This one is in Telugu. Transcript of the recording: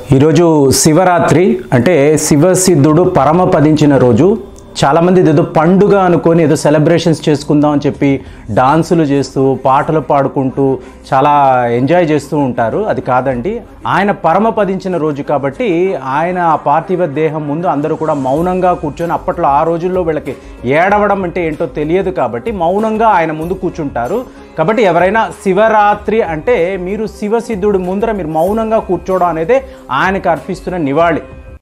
ఈరోజు శివరాత్రి అంటే శివసిద్ధుడు పరమపదించిన రోజు చాలామంది ఏదో పండుగ అనుకొని ఏదో సెలబ్రేషన్స్ చేసుకుందాం అని చెప్పి డాన్సులు చేస్తూ పాటలు పాడుకుంటూ చాలా ఎంజాయ్ చేస్తూ ఉంటారు అది కాదండి ఆయన పరమపదించిన రోజు కాబట్టి ఆయన ఆ పార్థివ దేహం ముందు అందరూ కూడా మౌనంగా కూర్చొని అప్పట్లో ఆ రోజుల్లో వీళ్ళకి ఏడవడం అంటే ఏంటో తెలియదు కాబట్టి మౌనంగా ఆయన ముందు కూర్చుంటారు కాబట్టి ఎవరైనా శివరాత్రి అంటే మీరు శివసిద్ధుడి ముందర మీరు మౌనంగా కూర్చోవడం అనేది ఆయనకు అర్పిస్తున్న నివాళి